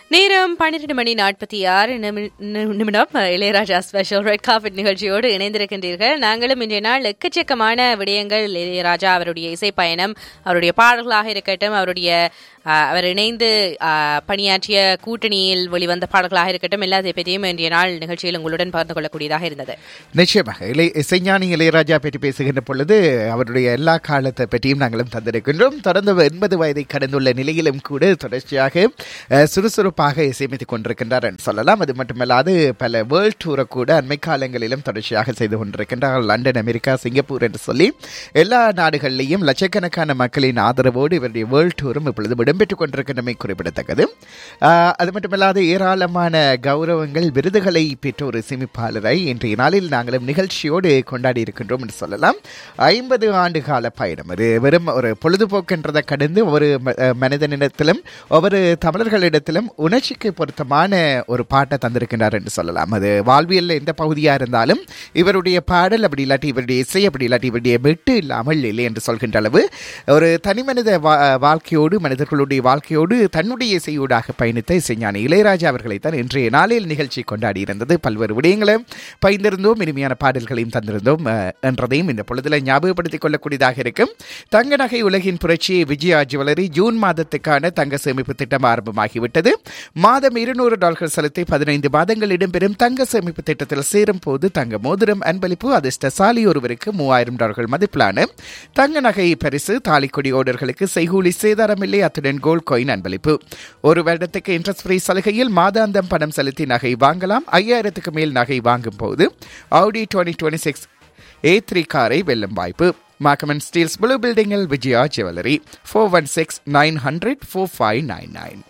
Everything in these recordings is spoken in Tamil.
நேரம் பன்னிரண்டு மணி நாற்பத்தி ஆறு நிமி- நி- நிமிடம் இளையராஜா ஸ்பெஷல் ரெட் கார்பெட் நிகழ்ச்சியோடு இணைந்திருக்கின்றீர்கள் நாங்களும் இன்றைய நாள் எக்கச்சக்கமான விடயங்கள் இளையராஜா அவருடைய இசை பயணம் அவருடைய பாடல்களாக இருக்கட்டும் அவருடைய ஆ, அவர் இணைந்து ஆ, பணியாற்றிய கூட்டணியில் வெளிவந்த பாடல்களாக இருக்கட்டும் எல்லாத்தை பற்றியும் இன்றைய நாள் நிகழ்ச்சியில் உங்களுடன் பகிர்ந்து கொள்ளக்கூடியதாக இருந்தது நிச்சயமாக இளை இசைஞானி இளையராஜா பற்றி பேசுகின்ற பொழுது அவருடைய எல்லா காலத்தை பற்றியும் நாங்களும் தந்திருக்கின்றோம் தொடர்ந்து எண்பது வயதை கடந்துள்ள நிலையிலும் கூட தொடர்ச்சியாக அஹ், சுறுசுறுப்பாக இசையமைத்துக் கொண்டிருக்கின்றார் என்று சொல்லலாம் அது மட்டுமல்லாது பல வேர்ல்ட் டூரை கூட அண்மை காலங்களிலும் தொடர்ச்சியாக செய்து கொண்டிருக்கின்றார் லண்டன் அமெரிக்கா சிங்கப்பூர் என்று சொல்லி எல்லா நாடுகளிலேயும் லட்சக்கணக்கான மக்களின் ஆதரவோடு இவருடைய வேர்ல்ட் டூரும் இப்பொழுது இடம்பெற்றுக் கொண்டிருக்கின்றமை குறிப்பிடத்தக்கது ஆஹ், அது மட்டுமல்லாது ஏராளமான கௌரவங்கள் விருதுகளை பெற்ற ஒரு சேமிப்பாளரை இன்றைய நாளில் நாங்களும் நிகழ்ச்சியோடு கொண்டாடி இருக்கின்றோம் என்று சொல்லலாம் ஐம்பது ஆண்டு கால பயணம் அது வெறும் ஒரு பொழுதுபோக்குன்றதை கடந்து ஒவ்வொரு ம- அஹ், மனிதனிடத்திலும் ஒவ்வொரு தமிழர்களிடத்திலும் உணர்ச்சிக்கு பொருத்தமான ஒரு பாட்டை தந்திருக்கின்றார் என்று சொல்லலாம் அது வாழ்வியலில் எந்த பகுதியாக இருந்தாலும் இவருடைய பாடல் அப்படி இல்லாட்டி இவருடைய இசை அப்படி இல்லாட்டி இவருடைய வெட்டு இல்லாமல் இல்லை என்று சொல்கின்ற அளவு ஒரு தனிமனித வா- வாழ்க்கையோடு மனிதர்களுடைய வாழ்க்கையோடு தன்னுடைய இசையூடாக பயணித்த இசைஞானி இளையராஜா அவர்களை தான் இன்றைய நாளில் நிகழ்ச்சி கொண்டாடி இருந்தது பல்வேறு விடயங்களை பகிர்ந்திருந்தோம் இனிமையான பாடல்களையும் தந்திருந்தோம் அஹ், என்றதையும் இந்த பொழுதில் ஞாபகப்படுத்திக் கொள்ளக்கூடியதாக இருக்கும் தங்க நகை உலகின் புரட்சி விஜயா ஜுவல்லரி ஜூன் மாதத்துக்கான தங்க சேமிப்பு திட்டம் ஆரம்பமாகிவிட்டது மாதம் இருநூறு டாலர்கள் செலுத்தி பதினைந்து மாதங்கள் இடம்பெறும் தங்க சேமிப்பு திட்டத்தில் சேரும் போது தங்க மோதிரம் அன்பளிப்பு அதிர்ஷ்டசாலி ஒருவருக்கு மூவாயிரம் டாலர்கள் மதிப்பிலான தங்க நகை பரிசு தாலிக்கொடி ஓடர்களுக்கு செய்கூலி சேதாரமில்லை அத்துடன் கோல்ட் காயின் அன்பளிப்பு ஒரு வருடத்துக்கு இன்ட்ரெஸ்ட் ஃப்ரீ சலுகையில் மாதாந்தம் பணம் செலுத்தி நகை வாங்கலாம் ஐயாயிரத்துக்கு மேல் நகை வாங்கும் போது Audi twenty twenty six A three காரை வெல்லும் வாய்ப்பு மாக்கமன் ஸ்டீல்ஸ் ப்ளூ பில்டிங்கில் Vijaya jewellery four one six nine hundred four five nine nine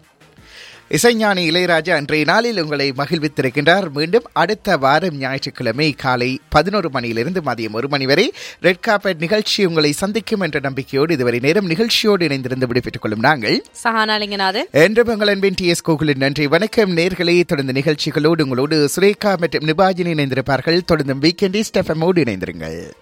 இசைஞானி இளையராஜா அன்றைய நாளில் உங்களை மகிழ்வித்திருக்கின்றார் மீண்டும் அடுத்த வாரம் ஞாயிற்றுக்கிழமை காலை பதினோரு மணியிலிருந்து மதியம் ஒரு மணி வரை ரெட் கார்பெட் நிகழ்ச்சி உங்களை சந்திக்கும் என்ற நம்பிக்கையோடு இதுவரை நேரம் நிகழ்ச்சியோடு இணைந்திருந்து விடுபெற்றுக் கொள்ளும் நாங்கள் சஹானாலிங்கநாதன் என்று உங்கள் அன்பின் டி எஸ் கோகுலின் நன்றி வணக்கம் நேர்களே தொடர்ந்து நிகழ்ச்சிகளோடு உங்களோடு சுரேகா மற்றும் நிபாஜினி இணைந்திருப்பார்கள் தொடர்ந்து வீக்கெண்டி ஸ்டெஃபமோடு இணைந்திருங்கள்